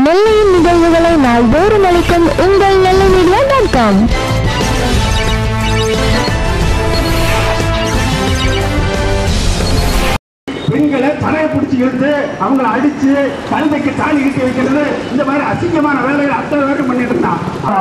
நெல்லையின் நிகழ்வுகளை நாள்தோறும் அளிக்கும் உங்கள் நெல்லை மீடியா டாட் காம் பெண்களை தலையை பிடிச்சி இழுத்து அவங்கள அடிச்சு கழுதைக்கு தாலி கட்டி வைக்கிறது இந்த மாதிரி அசிங்கமான வேலைகளை அத்தனை பேரும் பண்ணிட்டு இருந்தான்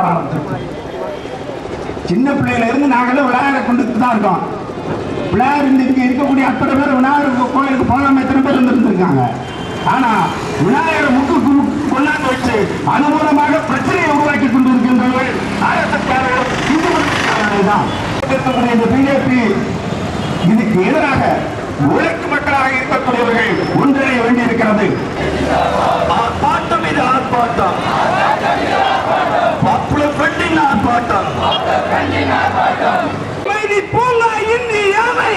சின்ன பிள்ளையில இருந்து நாங்களும் விளையாட கொண்டு தான் இருக்கோம் விளையாடு இங்க இருக்கக்கூடிய அத்தனை பேர் விநாயகர் கோயிலுக்கு போகாம எத்தனை பேர் இருந்திருக்காங்க ஆனா விநாயகர் முக்கு கு- கொண்டாந்து வச்சு அது மூலமாக பிரச்சனையை உருவாக்கி கொண்டு இருக்கின்றவர்கள் ஆயிரத்தக்காரர்கள் இந்து மதக்காரர்கள் தான் இருக்கக்கூடிய இந்த பிஜேபி இதுக்கு எதிராக உழைக்கும் மக்களாக இருக்கக்கூடியவர்கள் ஒன்றிணைய வேண்டியிருக்கிறது ஆர்ப்பாட்டம் இது ஆர்ப்பாட்டம் பாப்புலர் ஃப்ரண்டின் ஆர்ப்பாட்டம் அமைதி பூங்கா இந்தியாவை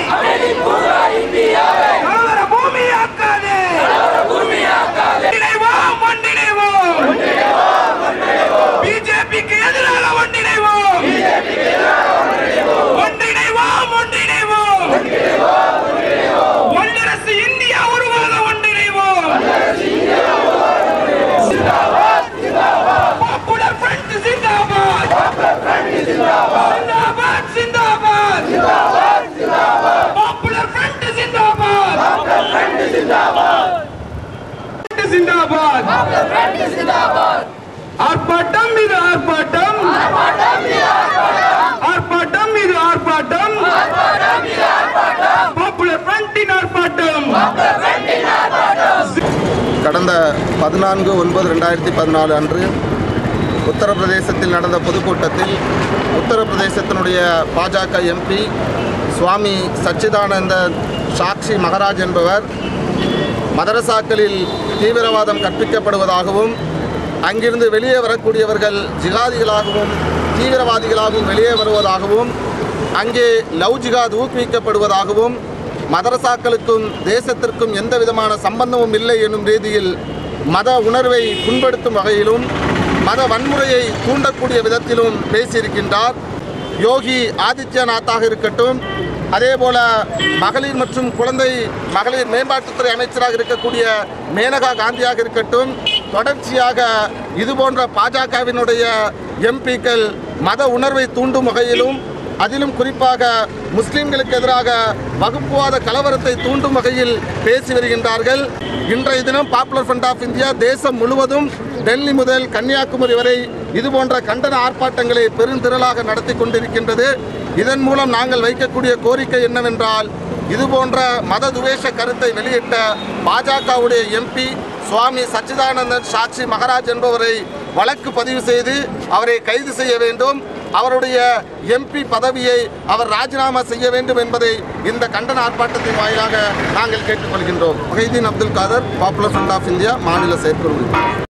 கலவர பூமியாக்காதே ஒன்றிணைவோம் ஒன்றிணைவோம் பிஜேபிக்கு எதிராக ஒன்றிணைவோம் ஒன்றிணைவோம் ஒன்றிணைவோம் வல்லரசு இந்தியா உருவாக ஒன்றிணைவோம் பாப்புலர் ஃப்ரண்ட் ஜிந்தாபாத் ஜிந்தாபாத் ஜிந்தாபாத் பாப்புலர் ஃப்ரண்ட் ஜிந்தாபாத் ஜிந்தாபாத் ஆர்ப்பாட்டம் இது ஆர்ப்பாட்டம் ஆர்ப்பாட்டம் இது ஆர்ப்பாட்டம் பாப்புலர் ஃப்ரண்டின் ஆர்ப்பாட்டம் கடந்த பதினான்கு ஒன்பது ரெண்டாயிரத்தி பதினாலு அன்று உத்தரப்பிரதேசத்தில் நடந்த பொதுக்கூட்டத்தில் உத்தரப்பிரதேசத்தினுடைய பாஜக எம்பி சுவாமி சச்சிதானந்த சாக்ஷி மகராஜ் என்பவர் மதரசாக்களில் தீவிரவாதம் கற்பிக்கப்படுவதாகவும் அங்கிருந்து வெளியே வரக்கூடியவர்கள் ஜிகாதிகளாகவும் தீவிரவாதிகளாகவும் வெளியே வருவதாகவும் அங்கே லவ் ஜிகாத் ஊக்குவிக்கப்படுவதாகவும் மதரசாக்களுக்கும் தேசத்திற்கும் எந்த விதமான சம்பந்தமும் இல்லை என்னும் ரீதியில் மத உணர்வை புண்படுத்தும் வகையிலும் மத வன்முறையை தூண்டக்கூடிய விதத்திலும் பேசியிருக்கின்றார் யோகி ஆதித்யநாத்தாக இருக்கட்டும் அதே போல மகளிர் மற்றும் குழந்தை மகளிர் மேம்பாட்டுத்துறை அமைச்சராக இருக்கக்கூடிய மேனகா காந்தியாக இருக்கட்டும் தொடர்ச்சியாக இது போன்ற பாஜகவினுடைய எம்பிக்கள் மத உணர்வை தூண்டும் வகையிலும் அதிலும் குறிப்பாக முஸ்லிம்களுக்கு எதிராக வகுப்புவாத கலவரத்தை தூண்டும் வகையில் பேசி வருகின்றார்கள் இன்றைய தினம் பாப்புலர் ஃப்ரண்ட் ஆஃப் இந்தியா தேசம் முழுவதும் டெல்லி முதல் கன்னியாகுமரி வரை இது போன்ற கண்டன ஆர்ப்பாட்டங்களை பெருந்திரளாக நடத்தி கொண்டிருக்கின்றது இதன் மூலம் நாங்கள் வைக்கக்கூடிய கோரிக்கை என்னவென்றால் இது போன்ற மத துவேஷ கருத்தை வெளியிட்ட பாஜகவுடைய எம்பி சுவாமி சச்சிதானந்தன் சாட்சி மகராஜ் என்பவரை வழக்கு பதிவு செய்து அவரை கைது செய்ய வேண்டும் அவருடைய எம்பி பதவியை அவர் ராஜினாமா செய்ய வேண்டும் என்பதை இந்த கண்டன ஆர்ப்பாட்டத்தின் வாயிலாக நாங்கள் கேட்டுக்கொள்கின்றோம் Mohideen Abdul Khader Popular Front of India மாநில செயற்குழு உறுப்பினர்.